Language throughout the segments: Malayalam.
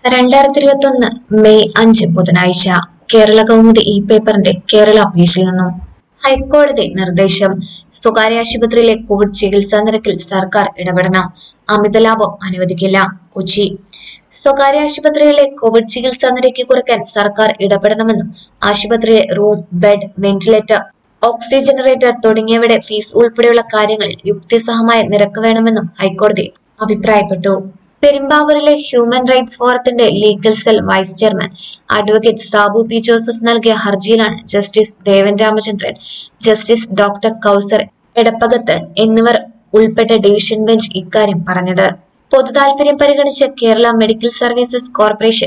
രണ്ടായിരത്തി ഇരുപത്തി ഒന്ന് മെയ് അഞ്ച് ബുധനാഴ്ച കേരള കൗമുദി ഈ പേപ്പറിന്റെ കേരള പേജിൽ നിന്നും ഹൈക്കോടതി നിർദ്ദേശം സ്വകാര്യ ആശുപത്രിയിലെ കോവിഡ് ചികിത്സാ നിരക്കിൽ സർക്കാർ ഇടപെടണം അമിത ലാഭം അനുവദിക്കില്ല കൊച്ചി സ്വകാര്യ ആശുപത്രികളിലെ കോവിഡ് ചികിത്സാ നിരക്ക് കുറയ്ക്കാൻ സർക്കാർ ഇടപെടണമെന്നും ആശുപത്രിയിലെ room bed ventilator oxygen generator തുടങ്ങിയവയുടെ ഫീസ് ഉൾപ്പെടെയുള്ള കാര്യങ്ങളിൽ യുക്തിസഹമായ നിരക്ക് വേണമെന്നും ഹൈക്കോടതി അഭിപ്രായപ്പെട്ടു പെരുമ്പാവൂരിലെ ഹ്യൂമൻ റൈറ്റ്സ് ഫോറത്തിന്റെ legal cell vice chairman advocate Sabu P Joseph നൽകിയ ഹർജിയിലാണ് justice Devan Ramachandran justice doctor Kauser Edappagath എന്നിവർ ഉൾപ്പെട്ട ഡിവിഷൻ ബെഞ്ച് ഇക്കാര്യം പറഞ്ഞത് പൊതുതാൽപര്യം പരിഗണിച്ച് Kerala medical services corporation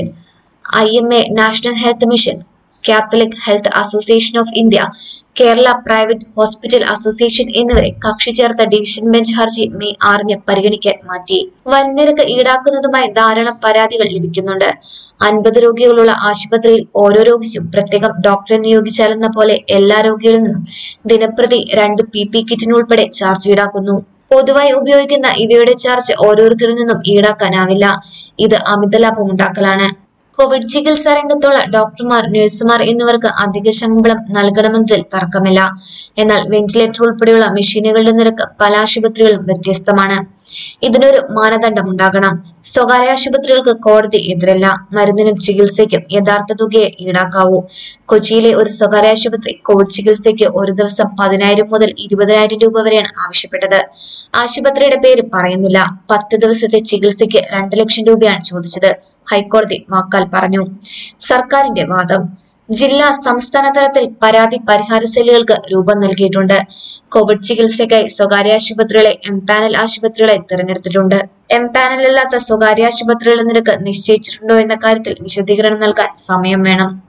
I M A national health mission catholic health association of India Kerala private hospital association എന്നിവരെ കക്ഷി ചേർത്ത ഡിവിഷൻ ബെഞ്ച് ഹർജി മെയ് ആറിന് പരിഗണിക്കാൻ മാറ്റി വൻനിരക്ക് ഈടാക്കുന്നതുമായി ധാരാളം പരാതികൾ ലഭിക്കുന്നുണ്ട് അൻപത് രോഗികളുള്ള ആശുപത്രിയിൽ ഓരോ രോഗിക്കും പ്രത്യേകം ഡോക്ടറെ നിയോഗിച്ചാലെന്ന പോലെ എല്ലാ രോഗികളിൽ നിന്നും ദിനപ്രതി രണ്ട് പി പി കിറ്റിനുൾപ്പെടെ ചാർജ് ഈടാക്കുന്നു പൊതുവായി ഉപയോഗിക്കുന്ന ഇവയുടെ ചാർജ് ഓരോരുത്തരിൽ നിന്നും ഈടാക്കാനാവില്ല ഇത് അമിത ലാഭം ഉണ്ടാക്കലാണ് കോവിഡ് ചികിത്സാ രംഗത്തുള്ള ഡോക്ടർമാർ നഴ്സുമാർ എന്നിവർക്ക് അധിക ശമ്പളം നൽകണമെന്നതിൽ തർക്കമില്ല എന്നാൽ വെന്റിലേറ്റർ ഉൾപ്പെടെയുള്ള മെഷീനുകളുടെ നിരക്ക് പല ആശുപത്രികളും വ്യത്യസ്തമാണ് ഇതിനൊരു മാനദണ്ഡമുണ്ടാകണം സ്വകാര്യ ആശുപത്രികൾക്ക് കോടതി എതിരല്ല മരുന്നിനും ചികിത്സയ്ക്കും യഥാർത്ഥ തുകയെ ഈടാക്കാവൂ കൊച്ചിയിലെ ഒരു സ്വകാര്യ ആശുപത്രി കോവിഡ് ചികിത്സയ്ക്ക് ഒരു ദിവസം പതിനായിരം മുതൽ ഇരുപതിനായിരം രൂപ വരെയാണ് ആവശ്യപ്പെട്ടത് ആശുപത്രിയുടെ പേര് പറയുന്നില്ല പത്ത് ദിവസത്തെ ചികിത്സയ്ക്ക് രണ്ട് ലക്ഷം രൂപയാണ് ചോദിച്ചത് ഹൈക്കോടതി വാക്കാൽ പറഞ്ഞു സർക്കാരിന്റെ വാദം ജില്ലാ സംസ്ഥാന തലത്തിൽ പരാതി പരിഹാര സെല്ലുകൾക്ക് രൂപം നൽകിയിട്ടുണ്ട് കോവിഡ് ചികിത്സയ്ക്കായി സ്വകാര്യ ആശുപത്രികളെ എംപാനൽ ആശുപത്രികളെ തിരഞ്ഞെടുത്തിട്ടുണ്ട് എംപാനൽ അല്ലാത്ത സ്വകാര്യ ആശുപത്രികളുടെ നിരക്ക് നിശ്ചയിച്ചിട്ടുണ്ടോ എന്ന കാര്യത്തിൽ വിശദീകരണം നൽകാൻ സമയം വേണം